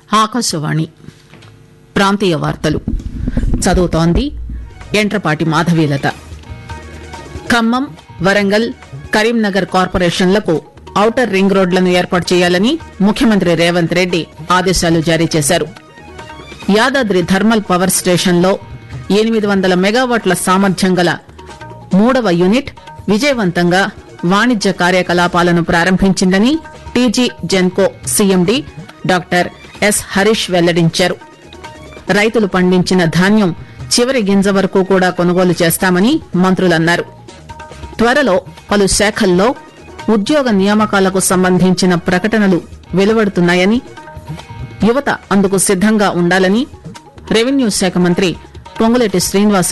ఆకాశవాణి ప్రాంతీయ వార్తలు చదువుతోంది ఎంట్రపాటి మాధవీలత ఖమ్మం వరంగల్ కరీంనగర్ కార్పొరేషన్లకు ఔటర్ రింగ్ రోడ్లను ఏర్పాటు చేయాలని ముఖ్యమంత్రి రేవంత్ రెడ్డి ఆదేశాలు జారీ చేశారు యాదాద్రి థర్మల్ పవర్ స్టేషన్లో ఎనిమిది వందల మెగావాట్ల సామర్థ్యం గల మూడవ యూనిట్ విజయవంతంగా వాణిజ్య కార్యకలాపాలను ప్రారంభించిందని T G Genco C M D doctor S Harish వెల్లడించారు రైతులు పండించిన ధాన్యం చివరి గింజ వరకు కూడా కొనుగోలు చేస్తామని మంత్రులన్నారు త్వరలో పలు శాఖల్లో ఉద్యోగ నియామకాలకు సంబంధించిన ప్రకటనలు వెలువడుతున్నాయని యువత అందుకు సిద్దంగా ఉండాలని రెవెన్యూ శాఖ మంత్రి పొంగులేటి శ్రీనివాస్